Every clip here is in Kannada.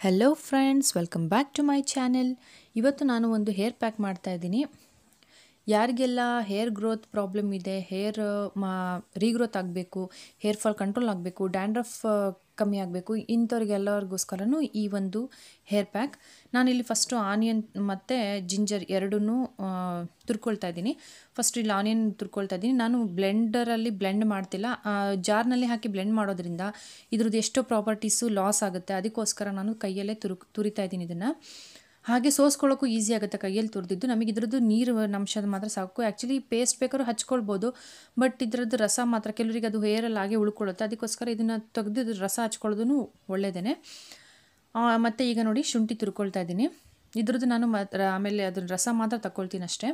hello friends welcome back to my channel ಇವತ್ತು ನಾನು ಒಂದು ಹೇರ್ ಪ್ಯಾಕ್ ಮಾಡ್ತಾ ಇದ್ದೀನಿ ಯಾರಿಗೆಲ್ಲ ಹೇರ್ ಗ್ರೋತ್ ಪ್ರಾಬ್ಲಮ್ ಇದೆ ಹೇರ್ ಮಾ ರೀಗ್ರೋತ್ ಆಗಬೇಕು ಹೇರ್ ಫಾಲ್ ಕಂಟ್ರೋಲ್ ಆಗಬೇಕು ಡ್ಯಾಂಡ್ರಫ್ ಕಮ್ಮಿ ಆಗಬೇಕು ಇಂಥವ್ರಿಗೆಲ್ಲರಿಗೋಸ್ಕರನೂ ಈ ಒಂದು ಹೇರ್ ಪ್ಯಾಕ್ ನಾನಿಲ್ಲಿ ಫಸ್ಟು ಆನಿಯನ್ ಮತ್ತು ಜಿಂಜರ್ ಎರಡೂ ತುರ್ಕೊಳ್ತಾ ಇದ್ದೀನಿ ಫಸ್ಟ್ ಇಲ್ಲಿ ಆನಿಯನ್ ತುರ್ಕೊಳ್ತಾ ಇದ್ದೀನಿ ನಾನು ಬ್ಲೆಂಡರಲ್ಲಿ ಬ್ಲೆಂಡ್ ಮಾಡ್ತಿಲ್ಲ ಜಾರ್ನಲ್ಲಿ ಹಾಕಿ ಬ್ಲೆಂಡ್ ಮಾಡೋದ್ರಿಂದ ಇದ್ರದ್ದು ಎಷ್ಟೋ ಪ್ರಾಪರ್ಟೀಸು ಲಾಸ್ ಆಗುತ್ತೆ ಅದಕ್ಕೋಸ್ಕರ ನಾನು ಕೈಯಲ್ಲೇ ತುರು ತುರಿತಾ ಇದ್ದೀನಿ ಇದನ್ನು ಹಾಗೆ ಸೋಸ್ಕೊಳ್ಳೋಕ್ಕೂ ಈಸಿ ಆಗುತ್ತೆ ಕೈಯಲ್ಲಿ ತುರಿದಿದ್ದು ನಮಗೆ ಇದ್ರದ್ದು ನೀರು ಅಂಶದ ಮಾತ್ರ ಸಾಕು ಆ್ಯಕ್ಚುಲಿ ಪೇಸ್ಟ್ ಬೇಕಾದ್ರೂ ಹಚ್ಕೊಳ್ಬೋದು ಬಟ್ ಇದ್ರದ್ದು ರಸ ಮಾತ್ರ ಕೆಲವರಿಗೆ ಅದು ಹೇರಲ್ಲಿ ಹಾಗೆ ಉಳ್ಕೊಳ್ಳುತ್ತೆ ಅದಕ್ಕೋಸ್ಕರ ಇದನ್ನು ತೆಗೆದು ರಸ ಹಚ್ಕೊಳ್ಳೋದು ಒಳ್ಳೆಯದೇ ಮತ್ತು ಈಗ ನೋಡಿ ಶುಂಠಿ ತುರ್ಕೊಳ್ತಾ ಇದ್ದೀನಿ ಇದ್ರದ್ದು ನಾನು ಮಾತ್ರ ಆಮೇಲೆ ಅದ್ರ ರಸ ಮಾತ್ರ ತಗೊಳ್ತೀನಿ ಅಷ್ಟೇ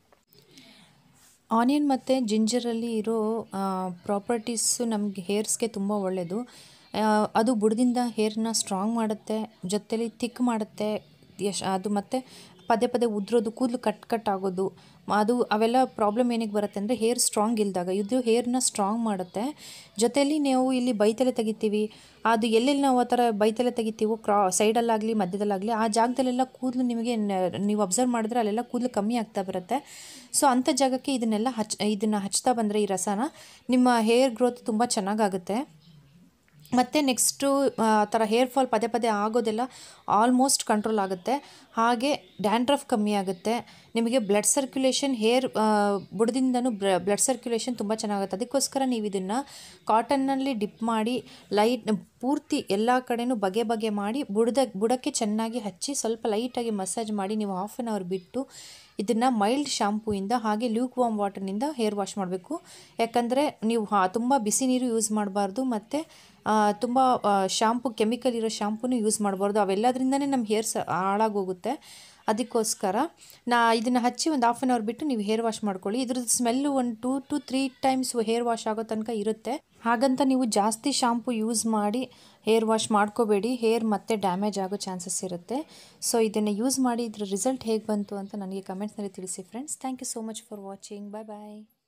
ಆನಿಯನ್ ಮತ್ತು ಜಿಂಜರಲ್ಲಿ ಇರೋ ಪ್ರಾಪರ್ಟೀಸು ನಮಗೆ ಹೇರ್ಸ್ಗೆ ತುಂಬ ಒಳ್ಳೆಯದು ಅದು ಬುಡದಿಂದ ಹೇರ್ನ ಸ್ಟ್ರಾಂಗ್ ಮಾಡುತ್ತೆ ಜೊತೆಲಿ ಥಿಕ್ ಮಾಡುತ್ತೆ ಎಶ್ ಅದು ಮತ್ತು ಪದೇ ಪದೇ ಉದ್ರೋದು ಕೂದಲು ಕಟ್ ಕಟ್ ಆಗೋದು ಅದು ಅವೆಲ್ಲ ಪ್ರಾಬ್ಲಮ್ ಏನಕ್ಕೆ ಬರುತ್ತೆ ಅಂದರೆ ಹೇರ್ ಸ್ಟ್ರಾಂಗ್ ಇಲ್ದಾಗ ಇದು ಹೇರ್ನ ಸ್ಟ್ರಾಂಗ್ ಮಾಡುತ್ತೆ ಜೊತೆಯಲ್ಲಿ ನಾವು ಇಲ್ಲಿ ಬೈತಲೆ ತೆಗಿತೀವಿ ಅದು ಎಲ್ಲೆಲ್ಲಿ ನಾವು ಆ ಥರ ಬೈತಲೆ ತೆಗಿತೀವೋ ಕ್ರಾ ಸೈಡಲ್ಲಾಗಲಿ ಮಧ್ಯದಲ್ಲಾಗಲಿ ಆ ಜಾಗದಲ್ಲೆಲ್ಲ ಕೂದಲು ನಿಮಗೆ ನೀವು ಅಬ್ಸರ್ವ್ ಮಾಡಿದ್ರೆ ಅಲ್ಲೆಲ್ಲ ಕೂದಲು ಕಮ್ಮಿ ಆಗ್ತಾ ಬರುತ್ತೆ ಸೊ ಅಂಥ ಜಾಗಕ್ಕೆ ಇದನ್ನೆಲ್ಲ ಹಚ್ ಇದನ್ನು ಹಚ್ತಾ ಬಂದರೆ ಈ ರಸನ ನಿಮ್ಮ ಹೇರ್ ಗ್ರೋತ್ ತುಂಬ ಚೆನ್ನಾಗಾಗುತ್ತೆ ಮತ್ತು ನೆಕ್ಸ್ಟು ಆ ಥರ ಹೇರ್ ಫಾಲ್ ಪದೇ ಪದೇ ಆಗೋದೆಲ್ಲ ಆಲ್ಮೋಸ್ಟ್ ಕಂಟ್ರೋಲ್ ಆಗುತ್ತೆ ಹಾಗೆ ಡ್ಯಾಂಡ್ರಫ್ ಕಮ್ಮಿ ಆಗುತ್ತೆ ನಿಮಗೆ ಬ್ಲಡ್ ಸರ್ಕ್ಯುಲೇಷನ್ ಹೇರ್ ಬುಡದಿಂದನೂ ಬ್ಲಡ್ ಸರ್ಕ್ಯುಲೇಷನ್ ತುಂಬ ಚೆನ್ನಾಗುತ್ತೆ ಅದಕ್ಕೋಸ್ಕರ ನೀವು ಇದನ್ನು ಕಾಟನ್ನಲ್ಲಿ ಡಿಪ್ ಮಾಡಿ ಲೈಟ್ ಪೂರ್ತಿ ಎಲ್ಲ ಕಡೆನೂ ಬಗೆ ಬಗೆ ಮಾಡಿ ಬುಡದ ಬುಡಕ್ಕೆ ಚೆನ್ನಾಗಿ ಹಚ್ಚಿ ಸ್ವಲ್ಪ ಲೈಟಾಗಿ ಮಸಾಜ್ ಮಾಡಿ ನೀವು ಹಾಫ್ ಆನ್ ಅವರ್ ಬಿಟ್ಟು ಇದನ್ನು ಮೈಲ್ಡ್ ಶಾಂಪೂಯಿಂದ ಹಾಗೆ ಲ್ಯೂಕ್ ವಾಮ್ ವಾಟರ್ನಿಂದ ಹೇರ್ ವಾಶ್ ಮಾಡಬೇಕು ಯಾಕಂದರೆ ನೀವು ಹಾ ತುಂಬ ಬಿಸಿ ನೀರು ಯೂಸ್ ಮಾಡಬಾರ್ದು ಮತ್ತು ತುಂಬ ಶಾಂಪು ಕೆಮಿಕಲ್ ಇರೋ ಶಾಂಪೂನು ಯೂಸ್ ಮಾಡಬಾರ್ದು ಅವೆಲ್ಲದ್ರಿಂದನೇ ನಮ್ಮ ಹೇರ್ಸ್ ಹಾಳಾಗೋಗುತ್ತೆ ಅದಕ್ಕೋಸ್ಕರ ನಾ ಇದನ್ನು ಹಚ್ಚಿ ಒಂದು ಹಾಫ್ ಆನ್ ಅವರ್ ಬಿಟ್ಟು ನೀವು ಹೇರ್ ವಾಶ್ ಮಾಡ್ಕೊಳ್ಳಿ ಇದ್ರದ್ದು ಸ್ಮೆಲ್ಲು ಒಂದು two to three times hair wash ಆಗೋ ತನಕ ಇರುತ್ತೆ ಹಾಗಂತ ನೀವು ಜಾಸ್ತಿ ಶಾಂಪು ಯೂಸ್ ಮಾಡಿ ಹೇರ್ ವಾಶ್ ಮಾಡ್ಕೋಬೇಡಿ ಹೇರ್ ಮತ್ತೆ ಡ್ಯಾಮೇಜ್ ಆಗೋ ಚಾನ್ಸಸ್ ಇರುತ್ತೆ ಸೊ ಇದನ್ನು ಯೂಸ್ ಮಾಡಿ ಇದ್ರ ರಿಸಲ್ಟ್ ಹೇಗೆ ಬಂತು ಅಂತ ನನಗೆ ಕಮೆಂಟ್ಸ್ನಲ್ಲಿ ತಿಳಿಸಿ friends thank you so much for watching bye bye